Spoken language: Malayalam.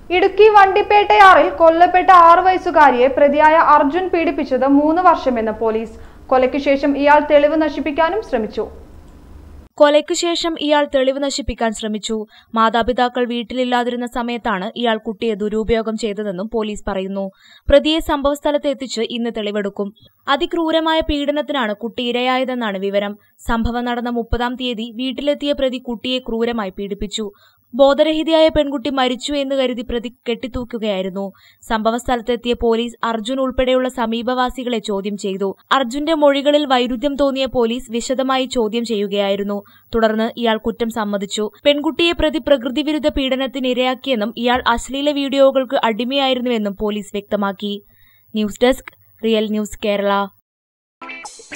ഇടുക്കി വണ്ടിപ്പേട്ടയാറിൽ കൊല്ലപ്പെട്ട ആറു വയസ്സുകാരിയെ പ്രതിയായ അർജുൻ പീഡിപ്പിച്ചത് മൂന്ന് വർഷമെന്ന് പോലീസ് കൊലയ്ക്കു ശേഷം ഇയാൾ തെളിവ് നശിപ്പിക്കാനും ശ്രമിച്ചു കൊലയ്ക്കു ശേഷം ഇയാൾ തെളിവ് നശിപ്പിക്കാൻ ശ്രമിച്ചു മാതാപിതാക്കൾ വീട്ടിലില്ലാതിരുന്ന സമയത്താണ് ഇയാൾ കുട്ടിയെ ദുരുപയോഗം ചെയ്തതെന്നും പോലീസ് പറയുന്നു പ്രതിയെ സംഭവസ്ഥലത്ത് എത്തിച്ച് ഇന്ന് തെളിവെടുക്കും അതിക്രൂരമായ പീഡനത്തിനാണ് കുട്ടി ഇരയായതെന്നാണ് വിവരം സംഭവം നടന്ന മുപ്പതാം തീയതി വീട്ടിലെത്തിയ പ്രതി കുട്ടിയെ ക്രൂരമായി പീഡിപ്പിച്ചു ബോധരഹിതയായ പെൺകുട്ടി മരിച്ചു എന്ന് കരുതി പ്രതി കെട്ടിത്തൂക്കുകയായിരുന്നു സംഭവസ്ഥലത്തെത്തിയ പോലീസ് അർജുൻ ഉൾപ്പെടെയുള്ള സമീപവാസികളെ ചോദ്യം ചെയ്തു അർജുന്റെ മൊഴികളിൽ വൈരുദ്ധ്യം തോന്നിയ പോലീസ് വിശദമായി ചോദ്യം ചെയ്യുകയായിരുന്നു തുടർന്ന് ഇയാൾ കുറ്റം സമ്മതിച്ചു പെൺകുട്ടിയെ പ്രതി പ്രകൃതിവിരുദ്ധ പീഡനത്തിന് ഇരയാക്കിയെന്നും ഇയാൾ അശ്ലീല വീഡിയോകൾക്ക് അടിമയായിരുന്നുവെന്നും പോലീസ് വ്യക്തമാക്കി news desk real news Kerala